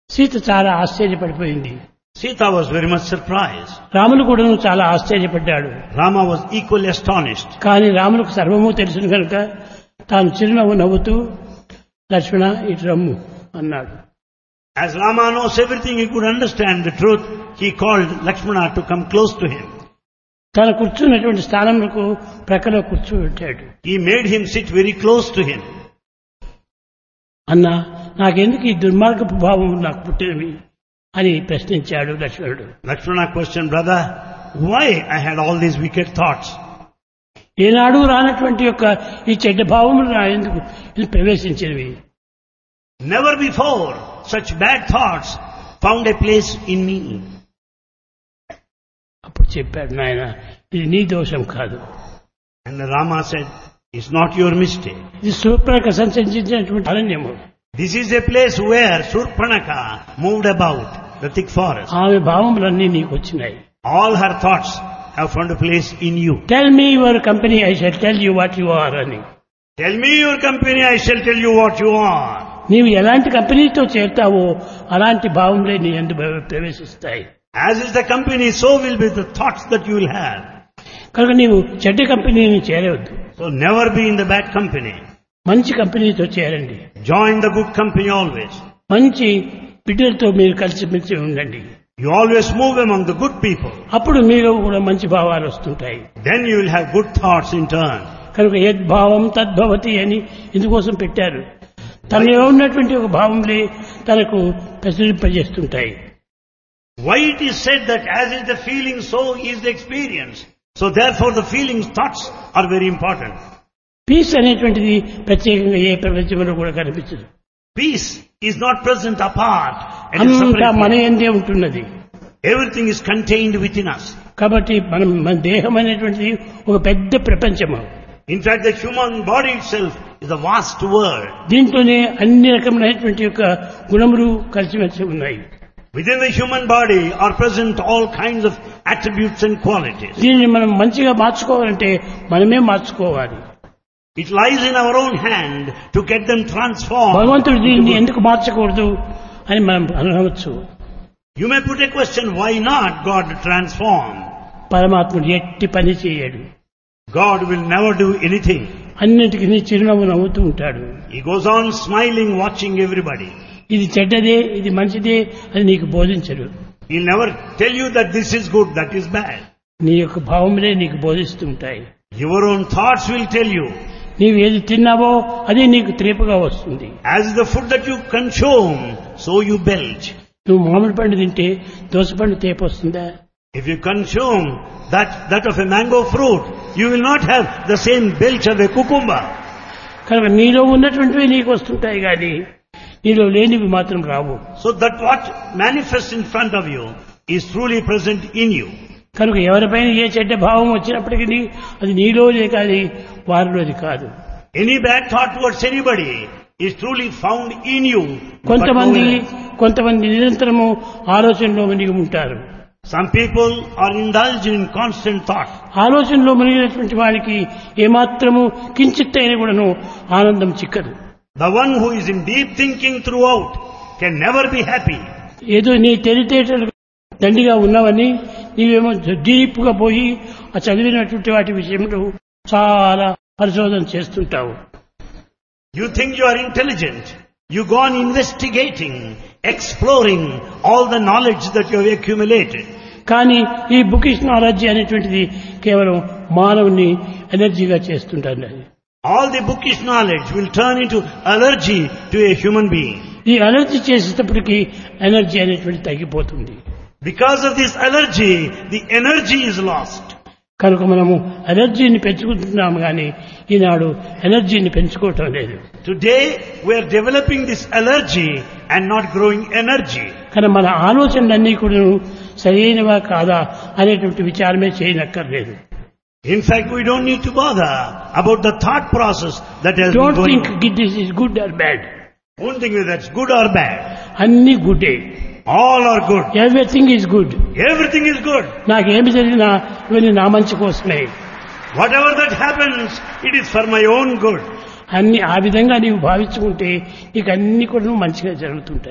సీత చాలా ఆశ్చర్యపడిపోయింది Sita was very much surprised. Ramulu కూడాను చాలా ఆశ్చర్యపడ్డాడు Rama was equally astonished. కానీ రాములకు సర్వము తెలుసును కనుక తాను చిరునవ్వు నవ్వుతూ లక్ష్మణ ఇటు రమ్ము అన్నాడు As Rama knows everything, he could understand the truth. He called Lakshmana to come close to him. తను కూర్చున్నటువంటి స్థానంలో ప్రక్కలో కూర్చోబెట్టాడు He made him sit very close to him. అన్నా నాకెందుకు ఈ దుర్మార్గపు భావం నాకు పుట్టినవి అని ప్రశ్నించాడు లక్ష్మణుడు Lakshmana questioned, brother, why I had all these wicked thoughts? ఏనాడు రానటువంటి యొక్క ఈ చెడ్డ భావములు నా ఎందుకు ఇది ప్రవేశించినవి Never before such bad thoughts found a place in me. అప్పుడు చెప్పాడు నాయన ఇది నీ దోషం కాదు And Rama said, it's not your mistake. ఇది సూప్రక సంచరించినటువంటి అరణ్యము This is a place where Surpanaka moved about the thick forest. ఆమె భావములన్నీ నీకు వచ్చినాయి All her thoughts have found a place in you. Tell me your company I shall tell you what you are అని Tell me your company, I shall tell you what you are. నీవు ఎలాంటి కంపెనీతో చేరుతావో అలాంటి భావంలే నీ ఎందు ప్రవేశిస్తాయి As is the company, so will be the thoughts that you will have. కనుక నీవు చెడ్డ కంపెనీని చేరవద్దు So never be in the bad company. మంచి కంపెనీతో చేరండి Join the good company always. మంచి బిడ్డలతో మీరు కలిసిమెలిసి ఉండండి You always move among the good people. అప్పుడు మీలో కూడా మంచి భావాలు వస్తుంటాయి Then you will have good thoughts in turn. కనుక యద్భావం తద్భవతి అని ఇందుకోసం పెట్టారు తనలో ఉన్నటువంటి ఒక భావంలే తనకు ప్రచురింపజేస్తుంటాయి Why it is said that as is the feeling, so is the experience. So therefore the feelings, thoughts are very important. Peace అనేటువంటిది ప్రత్యేకంగా ఏ ప్రపంచంలో కూడా కనిపించదు Peace is not present apart and అంతా separate. మన ఎందే ఉంటున్నది Everything is contained within us. కాబట్టి మనం మన దేహం అనేటువంటిది ఒక పెద్ద ప్రపంచము In fact, the human body itself is a vast world. దీంట్లోనే అన్ని రకములైనటువంటి యొక్క గుణములు కలిసిమెలిసి ఉన్నాయి Within the human body are present all kinds of attributes and qualities. దీనిని మనం మంచిగా మార్చుకోవాలంటే మనమే మార్చుకోవాలి It lies in our own hand to get them transformed. భగవంతుడు దీన్ని ఎందుకు మార్చకూడదు అని మనం అనవచ్చు You may put a question, why not God transform? పరమాత్ముడు ఎట్టి పని చేయడు God will never do anything. అన్నిటికీ చిరునవ్వు నవ్వుతూ ఉంటాడు He goes on smiling, watching everybody. ఇది చెడ్డదే ఇది మంచిదే అని నీకు బోధించడు He'll never tell you that this is good, that is bad. నీ యొక్క భావములే నీకు బోధిస్తూ ఉంటాయి Your own thoughts will tell you. నీవు ఏది తిన్నావో అదే నీకు త్రేపుగా వస్తుంది As the food that you consume, so you belch. నువ్వు మామిడి పండు తింటే దోసపండు తేపు వస్తుందా If you consume that, that of a mango fruit, you will not have the same belch of a cucumber. కనుక నీలో ఉన్నటువంటివి నీకు వస్తుంటాయి కానీ నీలో లేనివి మాత్రం రావు So that what manifests in front of you is truly present in you. కనుక ఎవరిపైన ఏ చెడ్డ భావం వచ్చినప్పటికీ అది నీలోనే కానీ వారిలోది కాదు Any bad thought towards anybody is truly found in you. but కొంతమంది nowhere else. కొంతమంది నిరంతరము ఆలోచనలో మునిగి ఉంటారు Some people are indulged in constant thought. ఆలోచనలో మునిగినటువంటి వారికి ఏమాత్రము కించిత్తైన కూడాను ఆనందం చిక్కదు The one who is in deep thinking throughout can never be happy. ఏదో నీ తెలివితేటలు దండిగా ఉన్నవని నీవేమో డీప్గా పోయి ఆ చదివినటువంటి వాటి విషయంలో చాలా పరిశోధన చేస్తుంటావు You think you are intelligent. You go on investigating, exploring all the knowledge that you have accumulated. కానీ ఈ బుకిష్ నాలెడ్జ్ అనేటువంటిది కేవలం మానవుని ఎనర్జీగా చేస్తుంటారు అది All the bookish knowledge will turn into allergy to a human being. ఈ energy చేసేటప్పటికి ఎనర్జీ అనేటువంటి తగ్గిపోతుంది Because of this allergy, the energy is lost. కనుక మనము ఎనర్జీని పెంచుకుంటున్నాము కానీ ఈనాడు ఎనర్జీని పెంచుకోవటం లేదు Today, we are developing this allergy and not growing energy. కానీ మన ఆలోచనలన్నీ కూడా సరైనవా కాదా అనేటువంటి విచారమే చేయనక్కర్లేదు In fact, we don't need to bother about the thought process that has been don't going think on. This is good or bad Won't think whether that's good or bad. అన్ని గుడ్డే All are good. Everything is good Everything is good. నాకేమి జరిగినా ఇవన్నీ నా మంచి కోసమే Whatever that happens, it is for my own good. అన్ని ఆ విధంగా నీవు భావించుకుంటే నీకు అన్ని కూడా మంచిగా జరుగుతుంటాయి